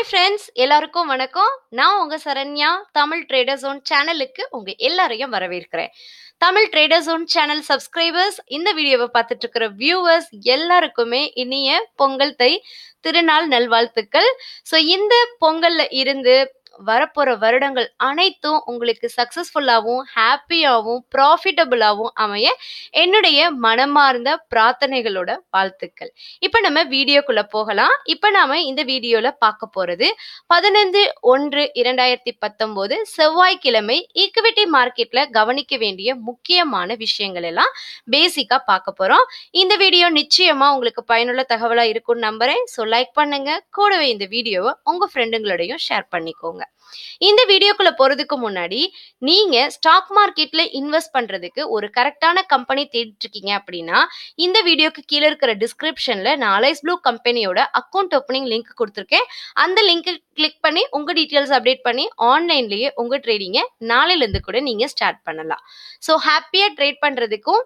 hi friends எல்லாருக்கும் வணக்கம் நான் உங்க சரண்யா தமிழ் ட்ரேடர் ஜோன் சேனலுக்கு உங்க எல்லாரையும் வரவேற்கிறேன் Tamil trader zone channel subscribers இந்த வீடியோவை பார்த்துட்டு இருக்கிற வியூவர்ஸ் எல்லாருக்குமே இனிய பொங்கல் தை திருநாள் நல்வாழ்த்துக்கள் ஸோ இந்த பொங்கல்ல இருந்து வரப்போற வருடங்கள் அனைத்தும் உங்களுக்கு சக்சஸ்ஃபுல்லாகவும் ஹாப்பியாகவும் ப்ராஃபிட்டபுளாகவும் அமைய என்னுடைய மனமார்ந்த பிரார்த்தனைகளோட வாழ்த்துக்கள் இப்போ நம்ம வீடியோக்குள்ள போகலாம் இப்போ நாம இந்த வீடியோல பார்க்க போறது பதினைந்து ஒன்று இரண்டாயிரத்தி பத்தொன்பது செவ்வாய்க்கிழமை ஈக்விட்டி மார்க்கெட்ல கவனிக்க வேண்டிய முக்கியமான விஷயங்கள் எல்லாம் பேசிக்கா பார்க்க போறோம் இந்த வீடியோ நிச்சயமா உங்களுக்கு பயனுள்ள தகவலா இருக்கும்னு நம்புறேன் ஸோ லைக் பண்ணுங்க கூடவே இந்த வீடியோவை உங்க ஃப்ரெண்டுங்களோடையும் ஷேர் பண்ணிக்கோங்க இந்த வீடியோக்குள்ள போறதுக்கு முன்னாடி நீங்க ஸ்டாக் மார்க்கெட்ல இன்வெஸ்ட் பண்றதுக்கு ஒரு கரெக்டான கம்பெனி தேடிட்டு இருக்கீங்க அப்படின்னா இந்த வீடியோக்கு கீழே இருக்கிற டிஸ்கிரிப்ஷன்ல நான் அலைஸ் ப்ளூ கம்பெனியோட அக்கௌண்ட் ஓப்பனிங் லிங்க் கொடுத்துருக்கேன் அந்த லிங்க் கிளிக் பண்ணி உங்க டீட்டெயில்ஸ் அப்டேட் பண்ணி ஆன்லைன்லயே உங்க ட்ரேடிங்கை நாளையில இருந்து கூட நீங்க ஸ்டார்ட் பண்ணலாம் ஸோ ஹாப்பியா ட்ரேட் பண்றதுக்கும்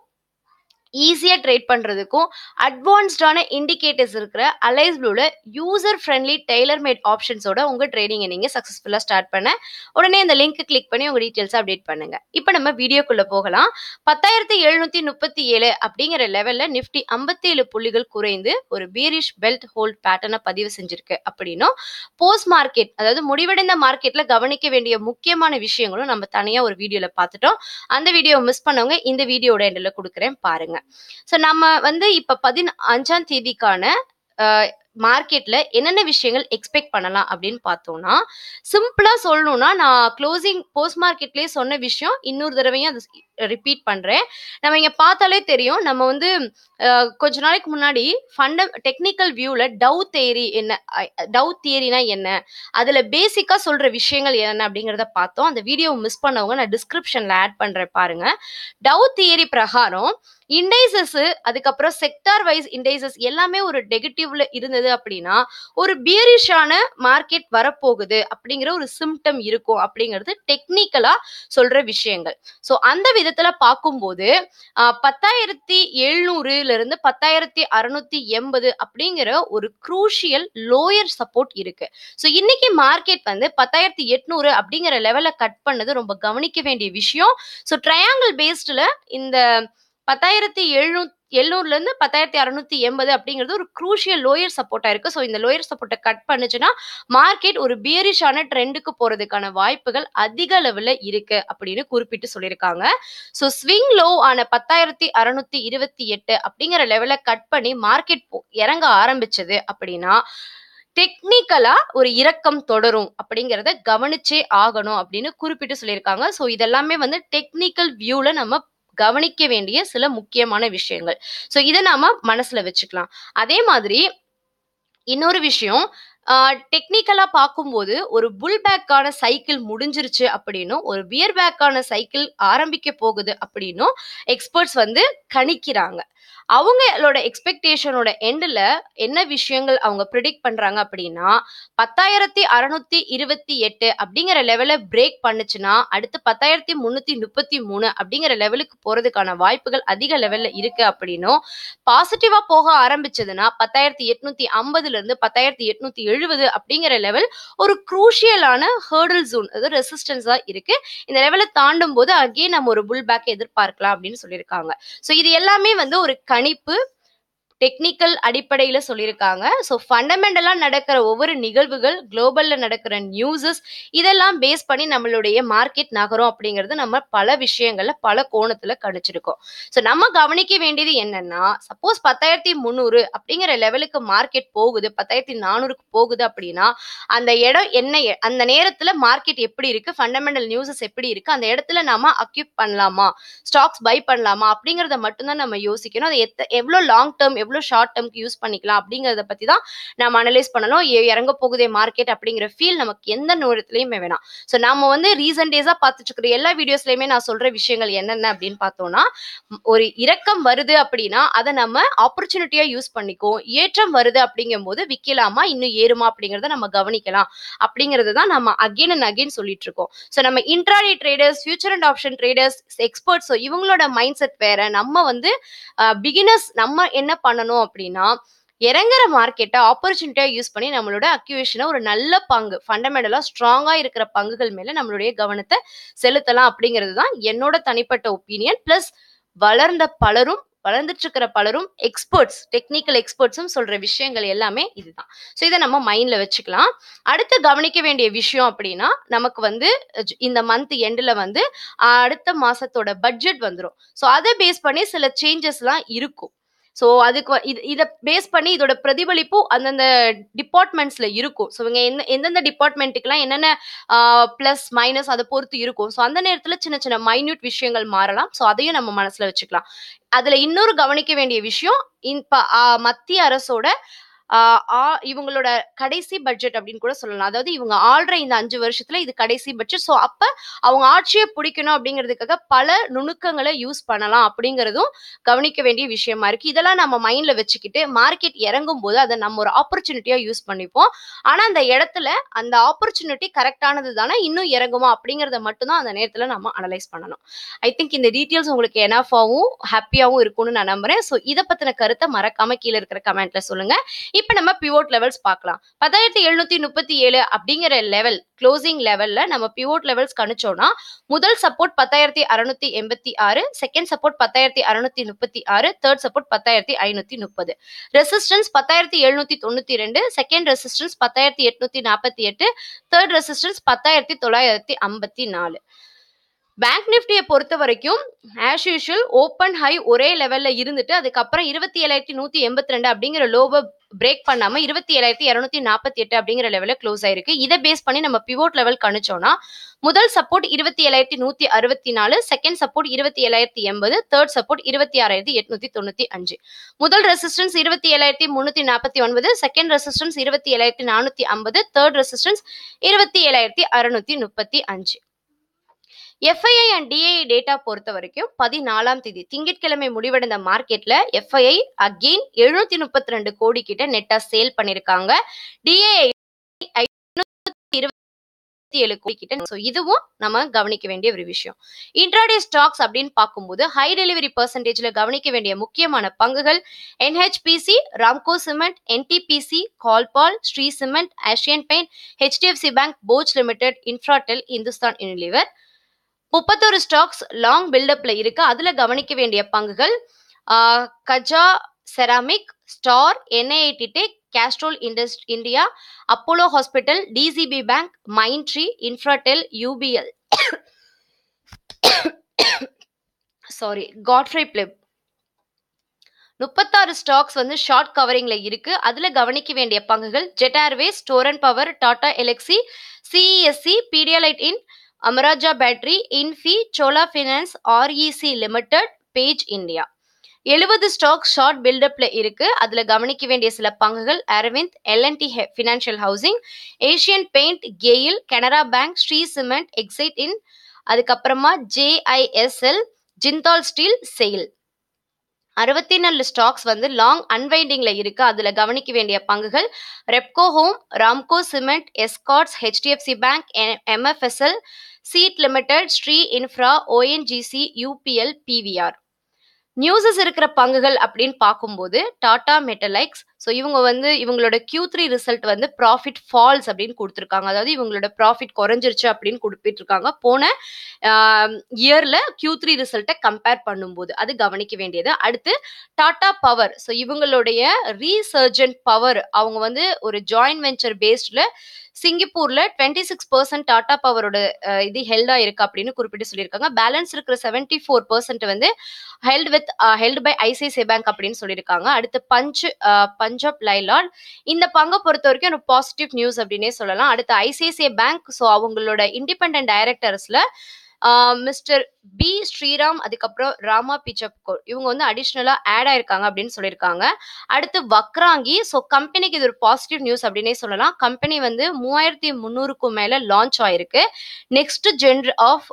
ஈஸியாக ட்ரேட் பண்ணுறதுக்கும் அட்வான்ஸ்டான இண்டிகேட்டர்ஸ் இருக்கிற அலைஸ் ப்ளூவில் யூசர் ஃப்ரெண்ட்லி டெய்லர் மேட் ஆப்ஷன்ஸோட உங்கள் ட்ரேடிங்கை நீங்கள் சக்ஸஸ்ஃபுல்லாக ஸ்டார்ட் பண்ண உடனே அந்த லிங்க் கிளிக் பண்ணி உங்கள் டீட்டெயில்ஸ் அப்டேட் பண்ணுங்கள் இப்போ நம்ம வீடியோக்குள்ளே போகலாம் பத்தாயிரத்தி எழுநூற்றி முப்பத்தி ஏழு அப்படிங்கிற லெவலில் நிஃப்டி ஐம்பத்தேழு புள்ளிகள் குறைந்து ஒரு பீரிஷ் பெல்ட் ஹோல்ட் பேட்டர்னை பதிவு செஞ்சிருக்கு அப்படின்னும் போஸ்ட் மார்க்கெட் அதாவது முடிவடைந்த மார்க்கெட்டில் கவனிக்க வேண்டிய முக்கியமான விஷயங்களும் நம்ம தனியாக ஒரு வீடியோவில் பார்த்துட்டோம் அந்த வீடியோ மிஸ் பண்ணவங்க இந்த வீடியோட எண்டில் கொடுக்குறேன் பாருங்க ஸோ நம்ம வந்து இப்போ பதின அஞ்சாம் தேதிக்கான மார்க்கெட்ல என்னென்ன விஷயங்கள் எக்ஸ்பெக்ட் பண்ணலாம் அப்படின்னு பார்த்தோம்னா சிம்பிளா சொல்லணும்னா நான் க்ளோசிங் போஸ்ட் மார்க்கெட்லேயே சொன்ன விஷயம் இன்னொரு தடவையும் அது ரிப்பீட் பண்றேன் நம்ம இங்க பார்த்தாலே தெரியும் நம்ம வந்து அஹ், கொஞ்ச நாளைக்கு முன்னாடி ஃபண்ட டெக்னிக்கல் வியூல டவ் தேரி என்ன டவ் தியரினா என்ன அதுல பேசிக்கா சொல்ற விஷயங்கள் என்ன அப்படிங்கிறத பார்த்தோம் அந்த வீடியோ மிஸ் பண்ணவங்க நான் டிஸ்கிரிப்ஷன்ல ஆட் பண்றேன் பாருங்க டவ் தியரி பிரகாரம் இண்டைசஸ் அதுக்கப்புறம் செக்டார் வைஸ் இண்டைசஸ் எல்லாமே ஒரு நெகட்டிவ்ல இருந்தது அப்படின்னா ஒரு பியரிஷான மார்க்கெட் வரப்போகுது அப்படிங்கிற ஒரு சிம்டம் இருக்கும் அப்படிங்கிறது டெக்னிக்கலா சொல்ற விஷயங்கள் ஸோ அந்த விதத்துல பார்க்கும்போது ஆஹ், பத்தாயிரத்தி எழுநூறுல இருந்து பத்தாயிரத்தி அறுநூத்தி எண்பது அப்படிங்கிற ஒரு குரூஷியல் லோயர் சப்போர்ட் இருக்கு ஸோ இன்னைக்கு மார்க்கெட் வந்து பத்தாயிரத்தி எட்நூறு அப்படிங்கிற லெவலை கட் பண்ணது ரொம்ப கவனிக்க வேண்டிய விஷயம் ஸோ ட்ரையாங்கிள் பேஸ்டில் இந்த பத்தாயிரத்தி எழுநூத்தி எழுநூறுல இருந்து பத்தாயிரத்தி அறுநூத்தி எண்பது அப்படிங்கிறது ஒரு குரூஷியல் லோயர் சப்போர்ட்டா இருக்கு ஸோ இந்த லோயர் சப்போர்ட்டை கட் பண்ணுச்சுன்னா மார்க்கெட் ஒரு பியரிஷான ட்ரெண்டுக்கு போறதுக்கான வாய்ப்புகள் அதிக அளவில் இருக்கு அப்படின்னு குறிப்பிட்டு சொல்லியிருக்காங்க ஸோ ஸ்விங் லோ ஆன பத்தாயிரத்தி அறுநூத்தி இருபத்தி எட்டு அப்படிங்கிற லெவலை கட் பண்ணி மார்க்கெட் இறங்க ஆரம்பிச்சது அப்படின்னா டெக்னிக்கலா ஒரு இறக்கம் தொடரும் அப்படிங்கிறத கவனிச்சே ஆகணும் அப்படின்னு குறிப்பிட்டு சொல்லியிருக்காங்க ஸோ இதெல்லாமே வந்து டெக்னிக்கல் வியூல நம்ம கவனிக்க வேண்டிய சில முக்கியமான விஷயங்கள் ஸோ இதை நாம மனசுல வச்சுக்கலாம் அதே மாதிரி இன்னொரு விஷயம் டெக்னிக்கலா பார்க்கும்போது ஒரு புல் பேக்கான சைக்கிள் முடிஞ்சிருச்சு அப்படின்னும் ஒரு பியர் பேக்கான சைக்கிள் ஆரம்பிக்க போகுது அப்படின்னும் எக்ஸ்பர்ட்ஸ் வந்து கணிக்கிறாங்க அவங்களோட எக்ஸ்பெக்டேஷனோட எண்டில் என்ன விஷயங்கள் அவங்க ப்ரிடிக்ட் பண்றாங்க அப்படின்னா பத்தாயிரத்தி அறுநூத்தி இருபத்தி எட்டு அப்படிங்கிற லெவலை பிரேக் பண்ணுச்சுன்னா அடுத்து பத்தாயிரத்தி முன்னூத்தி முப்பத்தி மூணு அப்படிங்கிற லெவலுக்கு போறதுக்கான வாய்ப்புகள் அதிக லெவல்ல இருக்கு அப்படின்னும் பாசிட்டிவா போக ஆரம்பிச்சதுன்னா பத்தாயிரத்தி எட்நூத்தி ஐம்பதுல இருந்து பத்தாயிரத்தி எட்நூத்தி எழுபது அப்படிங்கிற லெவல் ஒரு குரூஷியலான ஹேர்டல் ஜோன் அது ரெசிஸ்டன்ஸா இருக்கு இந்த லெவலை தாண்டும் போது அகே நம்ம ஒரு புல் பேக் எதிர்பார்க்கலாம் அப்படின்னு சொல்லியிருக்காங்க ஸோ இது எல்லாமே வந்து ஒரு கணிப்பு டெக்னிக்கல் அடிப்படையில் சொல்லியிருக்காங்க ஸோ ஃபண்டமெண்டலாக நடக்கிற ஒவ்வொரு நிகழ்வுகள் குளோபலில் நடக்கிற நியூஸஸ் இதெல்லாம் பேஸ் பண்ணி நம்மளுடைய மார்க்கெட் நகரும் அப்படிங்கிறது நம்ம பல விஷயங்கள்ல பல கோணத்தில் கணிச்சிருக்கோம் ஸோ நம்ம கவனிக்க வேண்டியது என்னன்னா சப்போஸ் பத்தாயிரத்தி முந்நூறு அப்படிங்கிற லெவலுக்கு மார்க்கெட் போகுது பத்தாயிரத்தி நானூறுக்கு போகுது அப்படின்னா அந்த இடம் என்ன எ- அந்த நேரத்தில் மார்க்கெட் எப்படி இருக்கு ஃபண்டமெண்டல் நியூஸஸ் எப்படி இருக்கு அந்த இடத்துல நாம அக்யூப் பண்ணலாமா ஸ்டாக்ஸ் பை பண்ணலாமா அப்படிங்கிறத மட்டும்தான் நம்ம யோசிக்கணும் அது எத்த எவ்வளோ லாங் டேர்ம் எவ்வளோ ஷார்ட் டேர்ம்க்கு யூஸ் பண்ணிக்கலாம் அப்படிங்கிறத பற்றி தான் நம்ம அனலைஸ் பண்ணணும் எ- இறங்க போகுதே மார்க்கெட் அப்படிங்கிற ஃபீல் நமக்கு எந்த நேரத்துலையுமே வேணாம் ஸோ நம்ம வந்து ரீசன்ட் டேஸாக பார்த்துட்டு இருக்கிற எல்லா வீடியோஸ்லையுமே நான் சொல்கிற விஷயங்கள் என்னென்ன அப்படின்னு பார்த்தோம்னா ம், ஒரு இறக்கம் வருது அப்படின்னா அதை நம்ம ஆப்பர்ச்சுனிட்டியாக யூஸ் பண்ணிக்குவோம் ஏற்றம் வருது அப்படிங்கும்போது விற்கலாமா இன்னும் ஏறுமா அப்படிங்கிறத நம்ம கவனிக்கலாம் அப்படிங்கிறது தான் நம்ம அகைன் அண்ட் அகைன் சொல்லிட்டு இருக்கோம் ஸோ நம்ம intraday traders future and option traders experts இவங்களோட மைண்ட் செட் வேற நம்ம வந்து பிகினர்ஸ் நம்ம என்ன பண்ணணும் அப்படின்னா இறங்குற மார்க்கெட்டை ஆப்பர்ச்சுனிட்டியா யூஸ் பண்ணி நம்மளோட அக்யூவேஷனை ஒரு நல்ல பங்கு ஃபண்டமெண்டலா ஸ்ட்ராங்கா இருக்கிற பங்குகள் மேல நம்மளுடைய கவனத்தை செலுத்தலாம் அப்படிங்கிறது தான் என்னோட தனிப்பட்ட ஒப்பீனியன் பிளஸ் வளர்ந்த பலரும் வளர்ந்துட்டு இருக்கிற பலரும் எக்ஸ்பர்ட்ஸ் டெக்னிக்கல் எக்ஸ்பர்ட்ஸும் சொல்ற விஷயங்கள் எல்லாமே இதுதான் ஸோ இதை நம்ம மைண்ட்ல வச்சுக்கலாம் அடுத்து கவனிக்க வேண்டிய விஷயம் அப்படின்னா நமக்கு வந்து ஜ- இந்த மந்த் எண்டில் வந்து ஆஹ், அடுத்த மாசத்தோட பட்ஜெட் வந்துடும் ஸோ அதை பேஸ் பண்ணி சில சேஞ்சஸ்லாம் இருக்கும் ஸோ அதுக்கு வ- இது இதை பேஸ் பண்ணி இதோட பிரதிபலிப்பும் அந்தந்த டிபார்ட்மெண்ட்ஸ்ல இருக்கும் ஸோ இவங்க எந்த எந்தெந்த டிபார்ட்மெண்ட்டுக்கெல்லாம் என்னென்ன ப்ளஸ் மைனஸ் அதை பொறுத்து இருக்கும் ஸோ அந்த நேரத்தில் சின்ன சின்ன மைன்யூட் விஷயங்கள் மாறலாம் ஸோ அதையும் நம்ம மனசுல வச்சுக்கலாம் அதுல இன்னொரு கவனிக்க வேண்டிய விஷயம் இப்ப ஆஹ், மத்திய அரசோட ஆஹ், ஆ- இவங்களோட கடைசி பட்ஜெட் அப்படின்னு கூட சொல்லலாம் அதாவது இவங்க ஆள்ற இந்த அஞ்சு வருஷத்துல இது கடைசி பட்ஜெட் ஸோ அப்ப அவங்க ஆட்சியை பிடிக்கணும் அப்படிங்கிறதுக்காக பல நுணுக்கங்களை யூஸ் பண்ணலாம் அப்படிங்கிறதும் கவனிக்க வேண்டிய விஷயமா இருக்கு இதெல்லாம் நம்ம மைண்ட்ல வச்சுக்கிட்டு மார்க்கெட் இறங்கும் போது அதை நம்ம ஒரு ஆப்பர்ச்சுனிட்டியா யூஸ் பண்ணிப்போம் ஆனா அந்த இடத்துல அந்த ஆப்பர்ச்சுனிட்டி கரெக்டானது தானே இன்னும் இறங்குமா அப்படிங்கறத மட்டும்தான் அந்த நேரத்துல நம்ம அனலைஸ் பண்ணணும் ஐ திங்க் இந்த டீட்டெயில்ஸ் உங்களுக்கு எனஃபாவும் ஹாப்பியாவும் இருக்கும்னு நான் நம்புறேன் ஸோ இதை பத்தின கருத்தை மறக்காம கீழே இருக்கிற கமெண்ட்ல சொல்லுங்க இப்போ நம்ம பிவோட் லெவல்ஸ் பார்க்கலாம் பத்தாயிரத்தி எழுநூத்தி முப்பத்தி ஏழு அப்படிங்கிற லெவல் க்ளோசிங் லெவல்ல நம்ம பிவோட் லெவல்ஸ் கணிச்சோம்னா முதல் சப்போர்ட் பத்தாயிரத்தி அறுநூத்தி எண்பத்தி ஆறு செகண்ட் சப்போர்ட் பத்தாயிரத்தி அறுநூத்தி முப்பத்தி ஆறு தேர்ட் சப்போர்ட் பத்தாயிரத்தி ஐநூத்தி முப்பது ரெசிஸ்டன்ஸ் பத்தாயிரத்தி எழுநூத்தி தொண்ணூத்தி ரெண்டு செகண்ட் ரெசிஸ்டன்ஸ் பத்தாயிரத்தி எட்நூத்தி நாற்பத்தி எட்டு தேர்ட் ரெசிஸ்டன்ஸ் பத்தாயிரத்தி தொள்ளாயிரத்தி ஐம்பத்தி நாலு பேங்க் நிஃப்டியை பொறுத்த வரைக்கும் ஆஸ் யூஷுவல் ஓப்பன் ஹை ஒரே லெவல்ல இருந்துட்டு அதுக்கப்புறம் இருபத்தி ஏழாயிரத்தி நூத்தி எண்பத்தி ரெண்டு அப்படிங்கிற லோவை பிரேக் பண்ணாம இருபத்தி ஏழாயிரத்தி இரநூத்தி நாற்பத்தி எட்டு அப்படிங்கிற லெவலில் க்ளோஸ் ஆயிருக்கு இதை பேஸ் பண்ணி நம்ம பிவோட் லெவல் கணிச்சோம்னா முதல் சப்போர்ட் இருபத்தி ஏழாயிரத்தி நூத்தி அறுபத்தி நாலு செகண்ட் சப்போர்ட் இருபத்தி ஏழாயிரத்தி எண்பது தேர்ட் சப்போர்ட் இருபத்தி ஆறாயிரத்தி எட்நூத்தி தொண்ணூத்தி அஞ்சு முதல் ரெசிஸ்டன்ஸ் இருபத்தி ஏழாயிரத்தி முன்னூத்தி நாற்பத்தி ஒன்பது செகண்ட் ரெசிஸ்டன்ஸ் இருபத்தி ஏழாயிரத்தி நானூத்தி ஐம்பது தேர்ட் ரெசிஸ்டன்ஸ் இருபத்தி ஏழாயிரத்தி அறுநூத்தி முப்பத்தி அஞ்சு எஃப்ஐஐ அண்ட் டிஐ டேட்டா பொறுத்த வரைக்கும் பதினாலாம் தேதி திங்கட்கிழமை முடிவடைந்த மார்க்கெட்ல எஃப்ஐஐ அகெயின் எழுநூத்தி முப்பத்தி ரெண்டு கோடி கிட்ட நெட்டா சேல் பண்ணிருக்காங்க டிஐ இருபத்தி ஏழு கோடி கிட்ட ஸோ இதுவும் நம்ம கவனிக்க வேண்டிய ஒரு விஷயம் இன்ட்ராடே ஸ்டாக்ஸ் அப்படின்னு பார்க்கும்போது ஹை டெலிவரி பர்சன்டேஜ்ல கவனிக்க வேண்டிய முக்கியமான பங்குகள் என்ஹெச்பிசி ராம்கோ சிமெண்ட் என்டிபிசி கால்பால் Shree cement Asian paint HDFC bank Bosch limited Infratel Hindustan Unilever முப்பத்தொரு ஸ்டாக்ஸ் லாங் பில்டப்ல இருக்கு அதுல கவனிக்க வேண்டிய பங்குகள் ஆஹ், கஜா ceramic star NIIT tech Castrol இண்டஸ்ட் India Apollo hospital DCB bank Mind Tree Infratel UPL sorry Godfrey Phillips முப்பத்தாறு ஸ்டாக்ஸ் வந்து ஷார்ட் கவரிங்ல இருக்கு அதுல கவனிக்க வேண்டிய பங்குகள் Jet Airways Torrent power Tata Elxsi CESC பீடியாலைட் இன் Amara Raja battery Infy Chola finance REC limited Page India எழுபது ஸ்டாக் ஷார்ட் பில்டப்ல இருக்கு அதுல கவனிக்க வேண்டிய சில பங்குகள் Arvind LNT financial housing Asian paint GAIL Canara bank Shree cement Exide இன் அதுக்கப்புறமா ஜேஐஎஸ்எல் ஜிந்தால் ஸ்டீல் செயில் அறுபத்தி நாலு ஸ்டாக்ஸ் வந்து லாங் அன்வைண்டிங்ல இருக்கு அதுல கவனிக்க வேண்டிய பங்குகள் Repco home Ramco cement Escorts HDFC bank MFSL Ceat limited Shree infra ONGC UPL PVR நியூஸஸ் இருக்கிற பங்குகள் அப்படின்னு பார்க்கும்போது டாடா மெட்டலைக்ஸ் ஸோ இவங்க வந்து இவங்களோட Q3 த்ரீ ரிசல்ட் வந்து ப்ராஃபிட் ஃபால்ஸ் அப்படின்னு கொடுத்துருக்காங்க அதாவது இவங்களோட ப்ராஃபிட் குறைஞ்சிருச்சு அப்படின்னு கொடுப்பிட்டிருக்காங்க போன இயர்ல Q3 த்ரீ ரிசல்ட்டை கம்பேர் பண்ணும்போது அது கவனிக்க வேண்டியது அடுத்து டாடா பவர் ஸோ இவங்களுடைய ரீசர்ஜன்ட் பவர் அவங்க வந்து ஒரு ஜாயின்ட் வெஞ்சர் பேஸ்டில் சிங்கப்பூர்ல டுவெண்ட்டி சிக்ஸ் பர்சன்ட் டாடா பவரோட அஹ், இது ஹெல்டா இருக்கு அப்படின்னு குறிப்பிட்டு சொல்லியிருக்காங்க பேலன்ஸ் இருக்கிற செவன்டி ஃபோர் பர்சன்ட் வந்து held with held by ICICI bank அப்படின்னு சொல்லியிருக்காங்க அடுத்து பஞ்ச் அஹ், பஞ்சாப் லைலாட் இந்த பங்கை பொறுத்த வரைக்கும் ஒரு பாசிட்டிவ் நியூஸ் அப்படின்னே சொல்லலாம் அடுத்து ஐசிஐசிஐ பேங்க் ஸோ அவங்களோட இண்டிபெண்ட் டைரக்டர்ஸ்ல மிஸ்டர் பி ஸ்ரீராம் அதுக்கப்புறம் ராமா பிச்சப்கோர் இவங்க வந்து அடிஷ்னலா ஆட் ஆயிருக்காங்க அப்படின்னு சொல்லியிருக்காங்க அடுத்து வக்ராங்கி ஸோ கம்பெனிக்கு இது ஒரு பாசிட்டிவ் நியூஸ் அப்படின்னே சொல்லலாம் கம்பெனி வந்து மூவாயிரத்தி முந்நூறுக்கும் மேல லான்ச் ஆயிருக்கு next gen of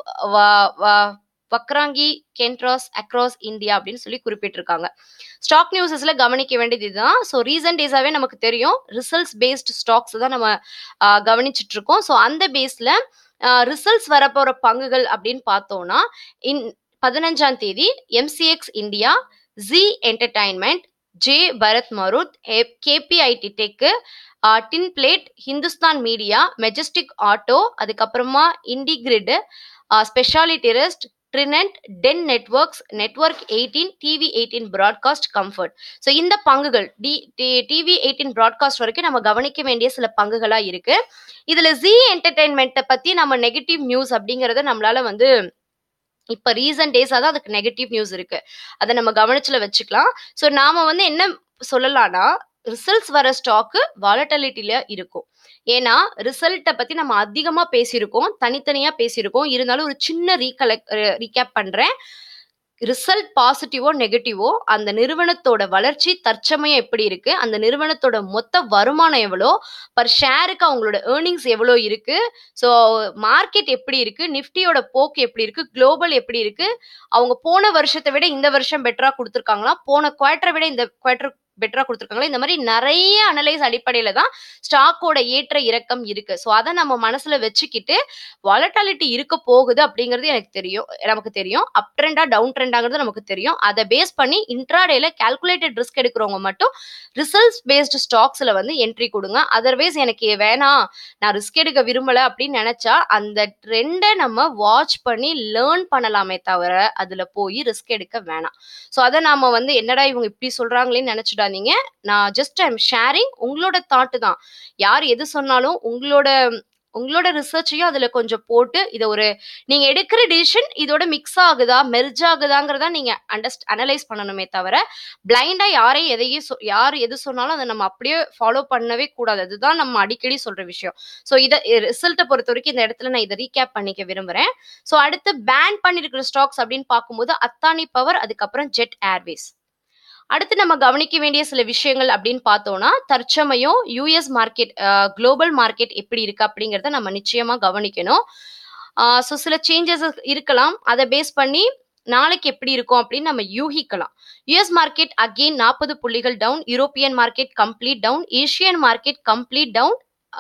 Vakrangee Kendras across India அப்படின்னு சொல்லி குறிப்பிட்டிருக்காங்க ஸ்டாக் நியூஸஸ்ல கவனிக்க வேண்டியது இதுதான் ஸோ ரீசன்ட் டேஸாவே நமக்கு தெரியும் ரிசல்ட்ஸ் பேஸ்ட் ஸ்டாக்ஸ் தான் நம்ம ஆஹ், கவனிச்சிட்டு இருக்கோம் ஸோ அந்த பேஸ்ல ரிசல்ட்ஸ் வரப்போற பங்குகள் அப்படின்னு பார்த்தோம்னா இன் பதினஞ்சாம் தேதி MCX India Zee entertainment Jay Bharat Maruti KPIT tech tin plate Hindustan media majestic auto அதுக்கப்புறமா இண்டிகிரிட் speciality rest Trident Den networks network eighteen TV eighteen broadcast comfort so இந்த பங்குகள் டி டிவி எயிட்டீன் ப்ராட்காஸ்ட் வரைக்கும் நம்ம கவனிக்க வேண்டிய சில பங்குகளாக இருக்கு இதுல ஜி என்டர்டைன்மெண்ட்டை பத்தி நம்ம நெகட்டிவ் நியூஸ் அப்படிங்கறத நம்மளால வந்து இப்ப ரீசன்ட் டேஸா தான் அதுக்கு நெகட்டிவ் நியூஸ் இருக்கு அதை நம்ம கவனிச்சுல வச்சுக்கலாம் ஸோ நாம வந்து என்ன சொல்லலாம்னா ரிசல்ட்ஸ் வர ஸ்டாக்கு வாலட்டிலிட்டில இருக்கும் ஏன்னா ரிசல்ட்டை பத்தி நம்ம அதிகமா பேசியிருக்கோம் தனித்தனியா பேசியிருக்கோம் இருந்தாலும் ஒரு சின்ன ரீகலெக்ட் ரீகேப் பண்றேன் ரிசல்ட் பாசிட்டிவோ நெகட்டிவோ அந்த நிறுவனத்தோட வளர்ச்சி தற்சமயம் எப்படி இருக்கு அந்த நிறுவனத்தோட மொத்த வருமானம் எவ்வளோ பர் ஷேருக்கு அவங்களோட ஏர்னிங்ஸ் எவ்வளோ இருக்கு ஸோ மார்க்கெட் எப்படி இருக்கு நிஃப்டியோட போக்கு எப்படி இருக்கு குளோபல் எப்படி இருக்கு அவங்க போன வருஷத்தை விட இந்த வருஷம் பெட்டரா கொடுத்துருக்காங்களா போன குவார்டரை விட இந்த குவார்டர் பெட்டரா கொடுத்துருக்காங்களா இந்த மாதிரி நிறைய அனலைஸ் அடிப்படையில தான் ஸ்டாக்கோட ஏற்ற இறக்கம் இருக்கு ஸோ அதை நம்ம மனசுல வச்சுக்கிட்டு வாலட்டாலிட்டி இருக்க போகுது அப்படிங்கிறது எனக்கு தெரியும் நமக்கு தெரியும் அப் ட்ரெண்டா டவுன் ட்ரெண்டாங்கிறது நமக்கு தெரியும் அதை பேஸ் பண்ணி இன்ட்ராடேல கால்குலேட்டட் ரிஸ்க் எடுக்கிறவங்க மட்டும் ரிசல்ட்ஸ் பேஸ்டு ஸ்டாக்ஸ்ல வந்து என்ட்ரி கொடுங்க அதர்வைஸ் எனக்கு வேணாம் நான் ரிஸ்க் எடுக்க விரும்பல அப்படின்னு நினைச்சா அந்த ட்ரெண்டை நம்ம வாட்ச் பண்ணி லேர்ன் பண்ணலாமே தவிர அதுல போய் ரிஸ்க் எடுக்க வேணாம் ஸோ அதை நாம வந்து என்னடா இவங்க இப்படி சொல்றாங்களேன்னு நினைச்சிடாதீங்க நான் ஜஸ்ட் ஐம் ஷேரிங் உங்களோட தாட்டு தான் யார் எது சொன்னாலும் உங்களோட உங்களோட ரிசர்ச்சையும் அதுல கொஞ்சம் போட்டு இதை ஒரு நீங்க எடுக்கிற டிசிஷன் இதோட மிக்ஸ் ஆகுதா மெர்ஜ் ஆகுதாங்கிறதா நீங்க அண்டர்ஸ்ட் அனலைஸ் பண்ணணுமே தவிர பிளைண்டா யாரையும் எதையும் சொ- யார் எது சொன்னாலும் அதை நம்ம அப்படியே ஃபாலோ பண்ணவே கூடாது அதுதான் நம்ம அடிக்கடி சொல்ற விஷயம் ஸோ இதை ரிசல்ட்டை பொறுத்த வரைக்கும் இந்த இடத்துல நான் இதை ரீகேப் பண்ணிக்க விரும்புறேன் ஸோ அடுத்து பேன் பண்ணிருக்கிற ஸ்டாக்ஸ் அப்படின்னு பார்க்கும்போது அத்தானி பவர் அதுக்கப்புறம் ஜெட் ஏர்வேஸ் அடுத்து நம்ம கவனிக்க வேண்டிய சில விஷயங்கள் அப்படின்னு பார்த்தோம்னா தற்சமயம் யூஎஸ் மார்க்கெட் குளோபல் மார்க்கெட் எப்படி இருக்கு அப்படிங்கிறத நம்ம நிச்சயமா கவனிக்கணும் ஸோ சில சேஞ்சஸ் இருக்கலாம் அதை பேஸ் பண்ணி நாளைக்கு எப்படி இருக்கும் அப்படின்னு நம்ம யூகிக்கலாம் யுஎஸ் மார்க்கெட் அகெயின் நாற்பது புள்ளிகள் down European market complete down Asian market complete down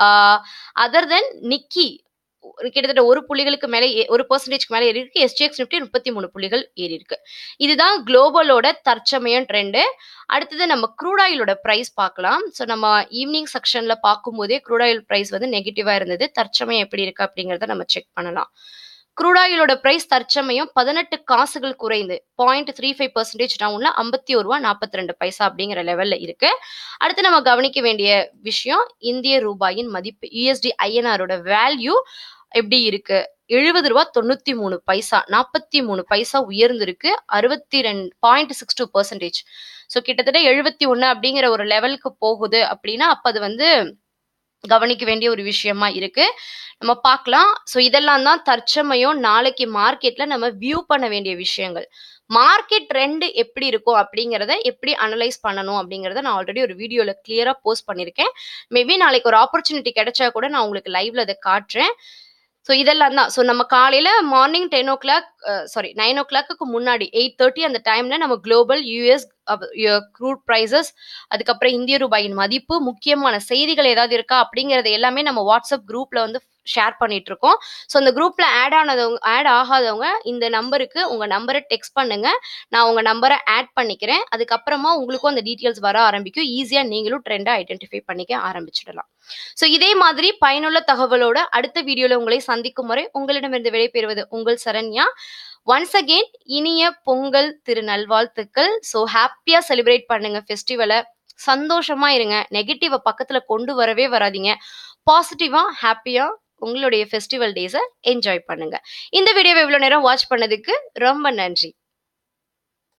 other than Nikkei கிட்டத்தட்ட ஒரு புள்ளிகளுக்கு மேலே ஏ- ஒரு பர்சன்டேஜ்க்கு மேலே ஏறி இருக்கு எஸ்டிஎக்ஸ் நிஃப்டி முப்பத்தி மூணு புள்ளிகள் ஏறி இருக்கு இதுதான் குளோபலோட தற்சமயம் ட்ரெண்டு அடுத்தது நம்ம க்ரூட் ஆயிலோட ப்ரைஸ் பார்க்கலாம் ஸோ நம்ம ஈவினிங் செக்ஷன்ல பார்க்கும்போதே க்ரூட் ஆயில் ப்ரைஸ் வந்து நெகட்டிவா இருந்தது தற்சமயம் எப்படி இருக்கு அப்படிங்கிறத நம்ம செக் பண்ணலாம் க்ரூட் ஆயிலோட ப்ரைஸ் தற்சமயம் பதினெட்டு காசுகள் குறைந்து பாயிண்ட் த்ரீ ஃபைவ் பர்சன்டேஜ் டவுன்ல ஐம்பத்தி ஒரு ரூபா நாற்பத்தி ரெண்டு பைசா அப்படிங்கிற லெவல்ல இருக்கு அடுத்து நம்ம கவனிக்க வேண்டிய விஷயம் இந்திய ரூபாயின் மதிப்பு யூஎஸ்டி ஐஎன்ஆரோட வேல்யூ எப்படி இருக்கு எழுபது ரூபா தொண்ணூத்தி மூணு பைசா நாற்பத்தி மூணு பைசா உயர்ந்திருக்கு அறுபத்தி ரெண்டு point six two percentage so கிட்டத்தட்ட எழுபத்தி ஒன்று அப்படிங்கிற ஒரு லெவலுக்கு போகுது அப்படின்னா அப்போ அது வந்து கவனிக்க வேண்டிய ஒரு விஷயமா இருக்கு நம்ம பார்க்கலாம் ஸோ இதெல்லாம் தான் தற்சமயம் நாளைக்கு மார்க்கெட்ல நம்ம வியூ பண்ண வேண்டிய விஷயங்கள் மார்க்கெட் ட்ரெண்ட் எப்படி இருக்கும் அப்படிங்கிறத எப்படி அனலைஸ் பண்ணணும் அப்படிங்கிறத நான் ஆல்ரெடி ஒரு வீடியோல கிளியரா போஸ்ட் பண்ணியிருக்கேன் மேபி நாளைக்கு ஒரு ஆப்பர்ச்சுனிட்டி கிடைச்சா கூட நான் உங்களுக்கு லைவ்ல அதை காட்டுறேன் ஸோ இதெல்லாம் தான் ஸோ நம்ம காலையில morning ten o'clock sorry nine o'clock முன்னாடி எயிட் தேர்ட்டி அந்த டைம்ல நம்ம குளோபல் யூஎஸ் க்ரூட் ப்ரைசஸ் அதுக்கப்புறம் இந்திய ரூபாயின் மதிப்பு முக்கியமான செய்திகள் ஏதாவது இருக்கா அப்படிங்கறது எல்லாமே நம்ம வாட்ஸ்அப் குரூப்ல வந்து ஷேர் பண்ணிட்டு இருக்கோம் ஸோ அந்த குரூப்ல ஆட் ஆனதவங்க ஆட் ஆகாதவங்க இந்த நம்பருக்கு உங்க நம்பரை டெக்ஸ்ட் பண்ணுங்க நான் உங்க நம்பரை ஆட் பண்ணிக்கிறேன் அதுக்கப்புறமா உங்களுக்கும் அந்த டீட்டெயில்ஸ் வர ஆரம்பிக்கும் ஈஸியா நீங்களும் ட்ரெண்டை ஐடென்டிஃபை பண்ணிக்க ஆரம்பிச்சிடலாம் ஸோ இதே மாதிரி பயனுள்ள தகவலோட அடுத்த வீடியோல உங்களை சந்திக்கும் வரை உங்களிடமிருந்து விடைபெறுவது உங்கள் சரண்யா ஒன்ஸ் அகெயின் இனிய பொங்கல் திரு நல்வாழ்த்துக்கள் ஸோ ஹாப்பியா செலிப்ரேட் பண்ணுங்க ஃபெஸ்டிவலை சந்தோஷமா இருங்க நெகட்டிவ பக்கத்துல கொண்டு வரவே வராதீங்க பாசிட்டிவா ஹாப்பியா உங்களுடைய ஃபெஸ்டிவல் டேஸை என்ஜாய் பண்ணுங்க இந்த வீடியோவை இவ்வளோ நேரம் வாட்ச் பண்ணதுக்கு ரொம்ப நன்றி